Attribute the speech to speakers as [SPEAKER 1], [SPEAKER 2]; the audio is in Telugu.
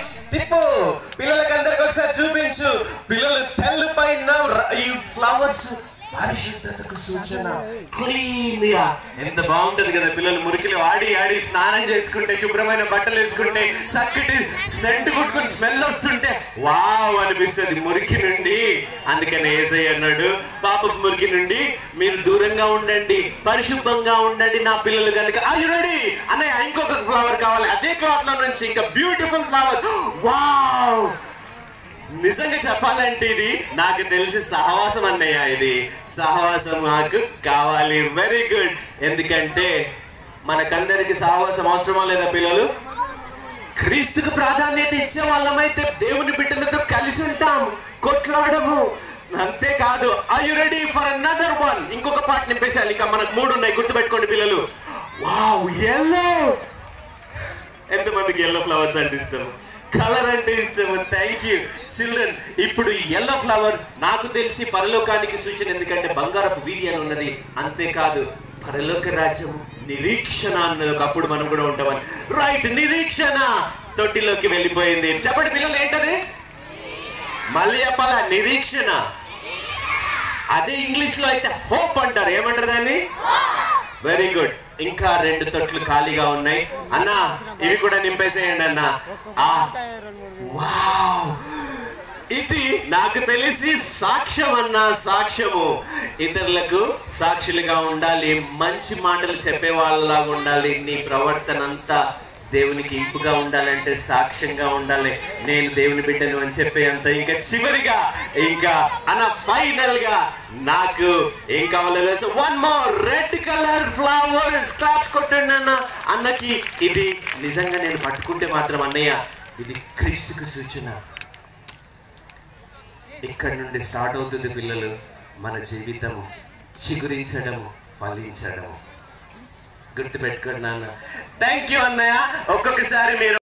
[SPEAKER 1] రైట్ తిప్పు పిల్లలకి అందరికి ఒకసారి చూపించు పిల్లలు తెల్లు పైన ర- ఈ ఫ్లవర్స్ పరిశుద్ధతకు సూచన క్లీన్ గా ఎంత బాగుంటది కదా పిల్లలు మురికిలో ఆడి ఆడి స్నానం చేసుకుంటే శుభ్రమైన బట్టలు వేసుకుంటే చక్కటి సెంట్ కొట్టుకుని స్మెల్ వస్తుంటే వావ్ అనిపిస్తుంది మురికి నుండి అందుకని ఏసై అన్నాడు పాప మురికి నుండి మీరు దూరంగా ఉండండి పరిశుభ్రంగా ఉండండి నా పిల్లలు కనుక అది రెడీ అన్నయ్య ఇంకొక ఫ్లవర్ కావాలి అదే క్లాత్ లో నుంచి ఇంకా బ్యూటిఫుల్ ఫ్లవర్ వావ్ నిజంగా చెప్పాలంటే ఇది నాకు తెలిసి సహవాసం అన్నయ్య ఇది సహవాసం నాకు కావాలి వెరీ గుడ్ ఎందుకంటే మనకందరికి సహవాసం అవసరమా లేదా పిల్లలు క్రీస్తుకు ప్రాధాన్యత ఇచ్చే వాళ్ళమైతే దేవుని బిడ్డలతో కలిసి ఉంటాం కొట్లాడము అంతేకాదు I you ready for another one ఇంకొక పాట నింపేశాలి ఇంకా మనకు మూడు ఉన్నాయి గుర్తుపెట్టుకోండి పిల్లలు వావ్ ఎల్లో ఎంతమందికి ఎల్లో ఫ్లవర్స్ అంటే ఇష్టం కలర్ అంటే ఇష్టం థ్యాంక్ యూ చిల్డ్రన్ ఇప్పుడు ఎల్లో ఫ్లవర్ నాకు తెలిసి పరలోకానికి సూచన ఎందుకంటే బంగారపు వీధి అని ఉన్నది అంతేకాదు పరలోక రాజ్యము నిరీక్షణ అన్నది ఒకప్పుడు మనం కూడా ఉంటామని రైట్ నిరీక్షణ తొట్టిలోకి వెళ్ళిపోయింది చెప్పండి పిల్లలు ఏంటది మళ్ళీ చెప్పాలా నిరీక్షణ అదే ఇంగ్లీష్ లో అయితే హోప్ అంటారు ఏమంటారు దాన్ని వెరీ గుడ్ ఇంకా రెండు తొట్లు ఖాళీగా ఉన్నాయి అన్న ఇవి కూడా నింపేసేయండి అన్న ఆ వావ్ ఇది నాకు తెలిసి సాక్ష్యం అన్న సాక్ష్యము ఇతరులకు సాక్షులుగా ఉండాలి మంచి మాటలు చెప్పే వాళ్ళలాగా ఉండాలి నీ ప్రవర్తన అంతా దేవునికి ఇంపుగా ఉండాలంటే సాక్ష్యంగా ఉండాలి నేను దేవుని బిడ్డను అని చెప్పే అంత ఇంకా చివరిగా ఇంకా అన్న ఫైనల్ గా నాకు ఏం కావాలో తెలుసు one more red colour flowers claps కొట్టండి అన్న అన్నకి ఇది నిజంగా నేను పట్టుకుంటే మాత్రం అన్నయ్య ఇది క్రీస్తుకు సూచన ఇక్కడి నుండి స్టార్ట్ అవుతుంది పిల్లలు మన జీవితము చిగురించడము ఫలించడము గుర్తుపెట్టుకోండి నాన్న థ్యాంక్ యూ అన్నయ్య ఒక్కొక్కసారి మీరు